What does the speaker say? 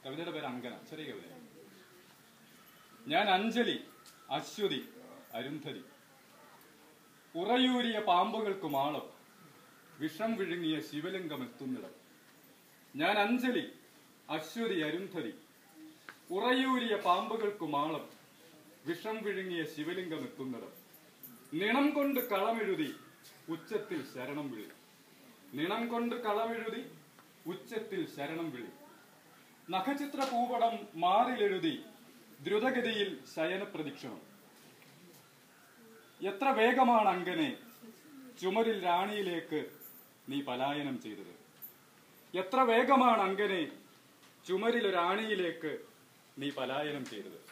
കവിതയുടെ പേര് അങ്കന ചെറിയ കവിത ഞാൻ അഞ്ജലി അശ്വതി അരുന്ധതി ഉറയൂരിയ പാമ്പുകൾക്ക് മാളം വിഷം വിഴുങ്ങിയ ശിവലിംഗം എത്തുന്നിടം ഞാൻ അഞ്ജലി അശ്വതി അരുന്ധതി ഉറയൂരിയ പാമ്പുകൾക്ക് മാളം വിഷം വിഴുങ്ങിയ ശിവലിംഗം എത്തുന്നിടം നിണം കൊണ്ട് കളമെഴുതി ഉച്ചത്തിൽ ശരണം വിളി നിണം കൊണ്ട് കളമെഴുതി ഉച്ചത്തിൽ ശരണം വിളി നഖചിത്ര പൂപടം മാറിലെഴുതി ദ്രുതഗതിയിൽ ശയനപ്രദക്ഷിണം എത്ര വേഗമാണ് അങ്കനെ ചുമരിൽ റാണിയിലേക്ക് നീ പലായനം ചെയ്തത് എത്ര വേഗമാണ് അങ്കനെ ചുമരിൽ റാണിയിലേക്ക് നീ പലായനം ചെയ്തത്